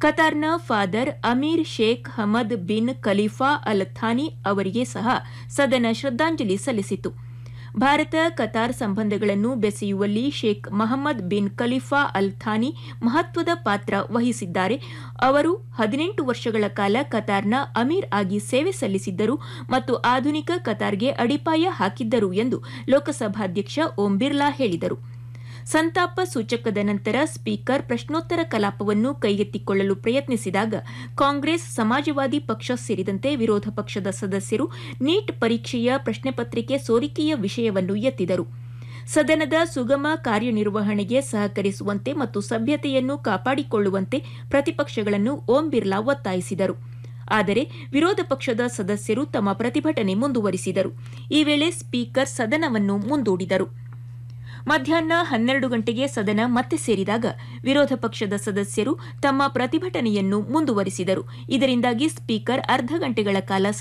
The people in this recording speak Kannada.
ಕತಾರ್ನ father Amir Sheikh Hamad bin Khalifa Al Thani ಅವರಿಗೆ ಸಹ ಸದನ ಶ್ರದ್ದಾಂಜಲಿ ಸಲ್ಲಿಸಿತು ಭಾರತ ಕತಾರ್ ಸಂಬಂಧಗಳನ್ನು ಬೆಸೆಯುವಲ್ಲಿ Sheikh Mohammed bin Khalifa Al Thani ಮಹತ್ವದ ಪಾತ್ರ ವಹಿಸಿದ್ದಾರೆ ಅವರು ಹದಿನೆಂಟು ವರ್ಷಗಳ ಕಾಲ ಕತಾರ್ನ ಅಮೀರ್ ಆಗಿ ಸೇವೆ ಸಲ್ಲಿಸಿದ್ದರು ಮತ್ತು ಆಧುನಿಕ ಕತಾರ್ಗೆ ಅಡಿಪಾಯ ಹಾಕಿದ್ದರು ಎಂದು ಲೋಕಸಭಾಧ್ಯಕ್ಷ ಓಂ ಬಿರ್ಲಾ ಹೇಳಿದರು ಸಂತಾಪ ಸೂಚಕದ ನಂತರ ಸ್ಪೀಕರ್ ಪ್ರಶ್ನೋತ್ತರ ಕಲಾಪವನ್ನು ಕೈಗೆತ್ತಿಕೊಳ್ಳಲು ಪ್ರಯತ್ನಿಸಿದಾಗ ಕಾಂಗ್ರೆಸ್ ಸಮಾಜವಾದಿ ಪಕ್ಷ ಸೇರಿದಂತೆ ವಿರೋಧ ಪಕ್ಷದ ಸದಸ್ಯರು ನೀಟ್ ಪರೀಕ್ಷೆಯ ಪ್ರಶ್ನೆ ಪತ್ರಿಕೆ ಸೋರಿಕೆಯ ವಿಷಯವನ್ನು ಎತ್ತಿದರು ಸದನದ ಸುಗಮ ಕಾರ್ಯನಿರ್ವಹಣೆಗೆ ಸಹಕರಿಸುವಂತೆ ಮತ್ತು ಸಭ್ಯತೆಯನ್ನು ಕಾಪಾಡಿಕೊಳ್ಳುವಂತೆ ಪ್ರತಿಪಕ್ಷಗಳನ್ನು ಓಂ ಬಿರ್ಲಾ ಒತ್ತಾಯಿಸಿದರು ಆದರೆ ವಿರೋಧ ಪಕ್ಷದ ಸದಸ್ಯರು ತಮ್ಮ ಪ್ರತಿಭಟನೆ ಮುಂದುವರಿಸಿದರು ಈ ವೇಳೆ ಸ್ಪೀಕರ್ ಸದನವನ್ನು ಮುಂದೂಡಿದರು ಮಧ್ಯಾಹ್ನ ಹನ್ನೆರಡು ಗಂಟೆಗೆ ಸದನ ಮತ್ತೆ ಸೇರಿದಾಗ ವಿರೋಧ ಪಕ್ಷದ ಸದಸ್ಯರು ತಮ್ಮ ಪ್ರತಿಭಟನೆಯನ್ನು ಮುಂದುವರಿಸಿದರು ಇದರಿಂದಾಗಿ ಸ್ಪೀಕರ್ ಅರ್ಧ ಗಂಟೆಗಳ ಕಾಲ